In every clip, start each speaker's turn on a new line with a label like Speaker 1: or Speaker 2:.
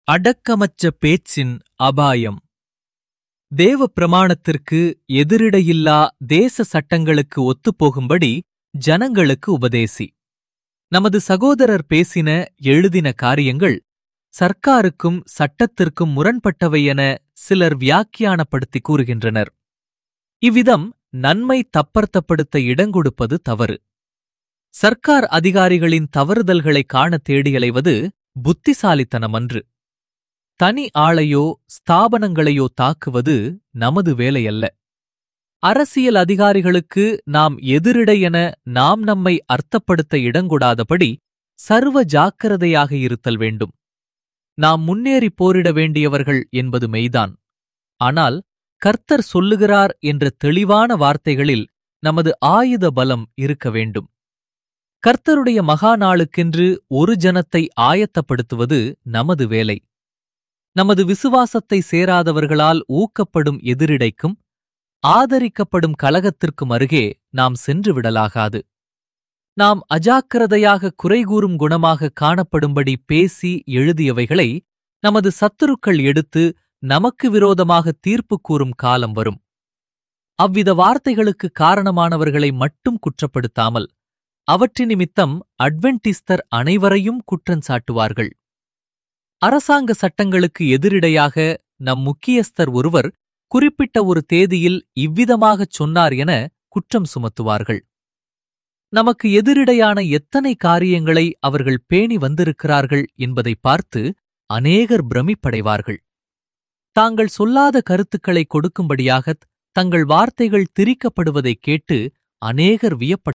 Speaker 1: அடக்கமற்ற பேச்சின் அபாயம் தேவ பிரமாணத்திற்கு எதிரிடையில்லா தேச சட்டங்களுக்கு ஒத்துப்போகும்படி ஜனங்களுக்கு உபதேசி நமது சகோதரர் பேசின எழுதின காரியங்கள் சர்க்காருக்கும் சட்டத்திற்கும் முரண்பட்டவை என சிலர் வியாக்கியானப்படுத்தி கூறுகின்றனர் இவ்விதம் நன்மை தப்பர்த்தப்படுத்த இடங்கொடுப்பது தவறு சர்க்கார் அதிகாரிகளின் தவறுதல்களை காண தேடியலைவது புத்திசாலித்தனமன்று தனி ஆளையோ ஸ்தாபனங்களையோ தாக்குவது நமது வேலையல்ல அரசியல் அதிகாரிகளுக்கு நாம் எதிரிடை என நாம் நம்மை அர்த்தப்படுத்த இடங்கொடாதபடி சர்வ ஜாக்கிரதையாக இருத்தல் வேண்டும் நாம் முன்னேறி போரிட வேண்டியவர்கள் என்பது மெய்தான் ஆனால் கர்த்தர் சொல்லுகிறார் என்ற தெளிவான வார்த்தைகளில் நமது ஆயுத பலம் இருக்க வேண்டும் கர்த்தருடைய மகா நாளுக்கென்று ஒரு ஜனத்தை ஆயத்தப்படுத்துவது நமது வேலை நமது விசுவாசத்தை சேராதவர்களால் ஊக்கப்படும் எதிரிடைக்கும் ஆதரிக்கப்படும் கலகத்திற்கும் அருகே நாம் சென்று விடலாகாது நாம் அஜாக்கிரதையாக குறைகூறும் குணமாக காணப்படும்படி பேசி எழுதியவைகளை நமது சத்துருக்கள் எடுத்து நமக்கு விரோதமாக தீர்ப்பு கூறும் காலம் வரும் அவ்வித வார்த்தைகளுக்கு காரணமானவர்களை மட்டும் குற்றப்படுத்தாமல் அவற்றின் நிமித்தம் அட்வென்டிஸ்தர் அனைவரையும் குற்றஞ்சாட்டுவார்கள் அரசாங்க சட்டங்களுக்கு எதிரிடையாக நம் முக்கியஸ்தர் ஒருவர் குறிப்பிட்ட ஒரு தேதியில் இவ்விதமாகச் சொன்னார் என குற்றம் சுமத்துவார்கள் நமக்கு எதிரிடையான எத்தனை காரியங்களை அவர்கள் பேணி வந்திருக்கிறார்கள் என்பதை பார்த்து அநேகர் பிரமிப்படைவார்கள் தாங்கள் சொல்லாத கருத்துக்களை கொடுக்கும்படியாகத் தங்கள் வார்த்தைகள் திரிக்கப்படுவதைக் கேட்டு அநேகர் வியப்பட்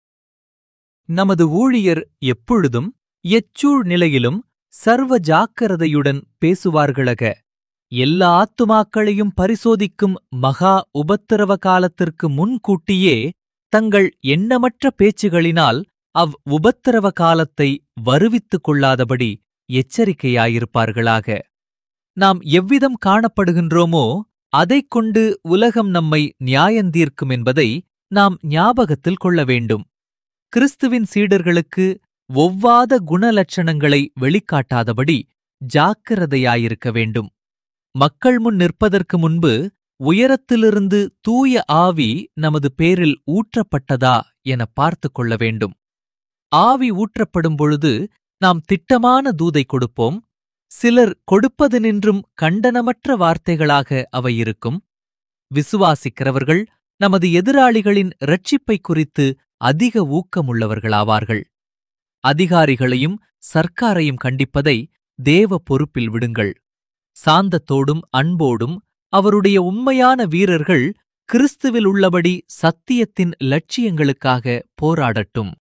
Speaker 1: நமது ஊழியர் எப்பொழுதும் எச்சூழ் நிலையிலும் சர்வ ஜாக்கிரதையுடன் பேசுவார்களக எல்லா ஆத்துமாக்களையும் பரிசோதிக்கும் மகா உபத்திரவ காலத்திற்கு முன்கூட்டியே தங்கள் எண்ணமற்ற பேச்சுகளினால் அவ் உபத்திரவ காலத்தை வருவித்துக் கொள்ளாதபடி எச்சரிக்கையாயிருப்பார்களாக நாம் எவ்விதம் காணப்படுகின்றோமோ அதைக் கொண்டு உலகம் நம்மை நியாயந்தீர்க்கும் என்பதை நாம் ஞாபகத்தில் கொள்ள வேண்டும் கிறிஸ்துவின் சீடர்களுக்கு ஒவ்வாத குணலட்சணங்களை வெளிக்காட்டாதபடி ஜாக்கிரதையாயிருக்க வேண்டும் மக்கள் முன் நிற்பதற்கு முன்பு உயரத்திலிருந்து தூய ஆவி நமது பேரில் ஊற்றப்பட்டதா என பார்த்து கொள்ள வேண்டும் ஆவி ஊற்றப்படும் பொழுது நாம் திட்டமான தூதை கொடுப்போம் சிலர் கொடுப்பது நின்றும் கண்டனமற்ற வார்த்தைகளாக அவை இருக்கும் விசுவாசிக்கிறவர்கள் நமது எதிராளிகளின் இரட்சிப்பை குறித்து அதிக ஊக்கமுள்ளவர்களாவார்கள் அதிகாரிகளையும் சர்க்காரையும் கண்டிப்பதை தேவ பொறுப்பில் விடுங்கள் சாந்தத்தோடும் அன்போடும் அவருடைய உண்மையான வீரர்கள் கிறிஸ்துவில் உள்ளபடி சத்தியத்தின் லட்சியங்களுக்காக போராடட்டும்